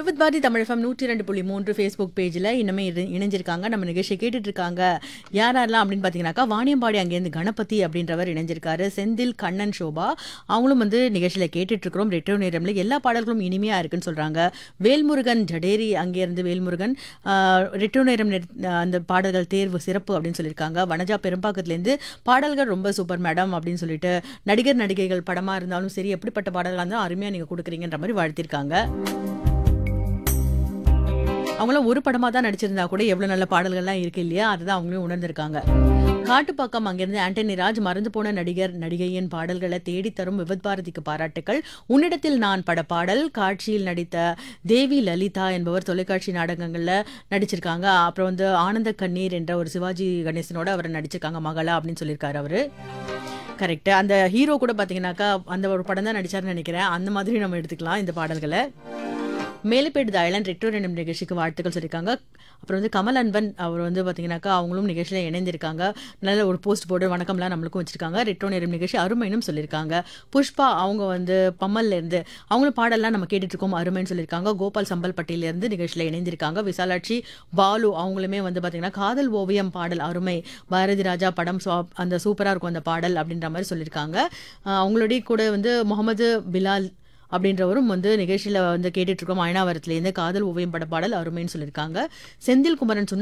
Vividh Bharathi Tamil FM நூற்றி ரெண்டு புள்ளி மூன்று ஃபேஸ்புக் பேஜில் இன்னமே இணை- இணைஞ்சிருக்காங்க நம்ம நிகழ்ச்சியை கேட்டுட்டு இருக்காங்க யார் யாரெல்லாம் அப்படின்னு பார்த்தீங்கன்னாக்கா வாணியம்பாடி அங்கேருந்து கணபதி அப்படின்றவர் இணைஞ்சிருக்காரு செந்தில் கண்ணன் சோபா அவங்களும் வந்து நிகழ்ச்சியில் கேட்டுட்டு இருக்கிறோம் ரெட்ரோ நேரம்ல எல்லா பாடல்களும் இனிமையா இருக்குன்னு சொல்றாங்க வேல்முருகன் ஜடேரி அங்கேருந்து வேல்முருகன் ஆஹ், ரெட்ரோ நேரம் நெட்- அந்த பாடல்கள் தேர்வு சிறப்பு அப்படின்னு சொல்லியிருக்காங்க வனஜா பெரும்பாக்கத்துலேருந்து பாடல்கள் ரொம்ப சூப்பர் மேடம் அப்படின்னு சொல்லிட்டு நடிகர் நடிகைகள் படமா இருந்தாலும் சரி எப்படிப்பட்ட பாடல்களாக இருந்தாலும் அருமையா நீங்க கொடுக்குறீங்கன்ற மாதிரி வாழ்த்திருக்காங்க அவங்களும் ஒரு படமா தான் நடிச்சிருந்தா கூட எவ்வளவு நல்ல பாடல்கள்லாம் இருக்கு இல்லையா அதுதான் அவங்களும் உணர்ந்திருக்காங்க காட்டுப்பாக்கம் அங்கிருந்து ஆண்டனி ராஜ் மறந்து போன நடிகர் நடிகையின் பாடல்களை தேடித் தரும் விபத் பாரதிக்கு பாராட்டுக்கள் உன்னிடத்தில் நான் பட பாடல் காட்சியில் நடித்த தேவி லலிதா என்பவர் தொலைக்காட்சி நாடகங்கள்ல நடிச்சிருக்காங்க அப்புறம் வந்து ஆனந்த கண்ணீர் என்ற ஒரு சிவாஜி கணேசனோட அவர் நடிச்சிருக்காங்க மகளா அப்படின்னு சொல்லியிருக்காரு அவரு கரெக்ட் அந்த ஹீரோ கூட பாத்தீங்கன்னாக்கா அந்த ஒரு படம் தான் நடிச்சாருன்னு நினைக்கிறேன் அந்த மாதிரி நம்ம எடுத்துக்கலாம் இந்த பாடல்களை மேலப்பேடு தயலன் ரெட்ரோ ரெண்டும் நிகழ்ச்சிக்கு வாழ்த்துக்கள் சொல்லியிருக்காங்க அப்புறம் வந்து கமல் அன்பன் அவர் வந்து பார்த்தீங்கன்னாக்கா அவங்களும் நிகழ்ச்சியில் இணைந்திருக்காங்க நல்ல ஒரு போஸ்ட் போட்டு வணக்கம்லாம் நம்மளுக்கும் வச்சிருக்காங்க ரெட்ரோ நேரம் நிகழ்ச்சி அருமைனும் சொல்லியிருக்காங்க புஷ்பா அவங்க வந்து பம்மல்ல இருந்து அவங்களும் பாடல்லாம் நம்ம கேட்டுட்டு இருக்கோம் அருமைன்னு சொல்லியிருக்காங்க கோபால் சம்பல் பட்டியில இருந்து நிகழ்ச்சியில் இணைந்திருக்காங்க விசாலாட்சி பாலு அவங்களுமே வந்து பார்த்தீங்கன்னா காதல் ஓவியம் பாடல் அருமை பாரதி ராஜா படம் சா- அந்த சூப்பராக இருக்கும் அந்த பாடல் அப்படின்ற மாதிரி சொல்லியிருக்காங்க அஹ் அவங்களுடைய கூட வந்து முகமது பிலால் அப்படின்றவரும் வந்து நிகழ்ச்சியில வந்து கேட்டுட்டு இருக்கோம் அயனாவரத்துலேருந்து காதல் ஓவியம் பட பாடல் அருமைன்னு சொல்லியிருக்காங்க செந்தில் குமரன் சொன்ன